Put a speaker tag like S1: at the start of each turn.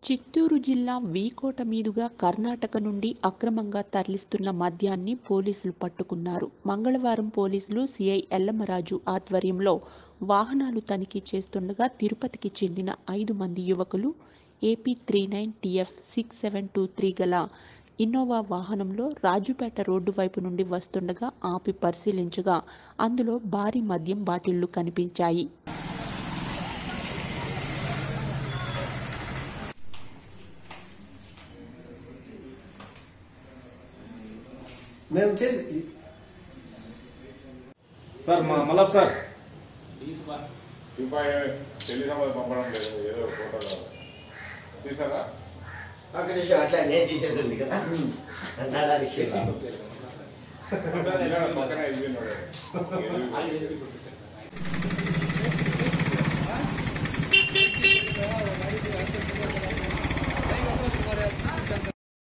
S1: చిత్తూరు జిల్లా వీకోట మీదుగా కర్ణాటక నుండి అక్రమంగా తరలిస్తున్న మద్యాన్ని పోలీసులు పట్టుకున్నారు మంగళవారం పోలీసులు సిఐ ఎల్లమ్మరాజు ఆధ్వర్యంలో వాహనాలు తనిఖీ చేస్తుండగా తిరుపతికి చెందిన ఐదు మంది యువకులు AP three nine TF six seven two three గల ఇన్నోవా వాహనంలో రాజుపేట రోడ్డు వైపు నుండి వస్తుండగా ఆపి పరిశీలించగా అందులో భారీ మద్యం బాటిళ్లు కనిపించాయి
S2: మేము చే
S3: సార్ మా మల్లప్ సార్
S4: రూపాయి పెళ్లి సంబంధం పంపడం లేదు ఏదో ఫోటో తీసారా
S2: ఒక నిమిషం అట్లా నేను తీసేది కదా నడడానికి
S4: పక్కన ఇది ఉన్నాడు.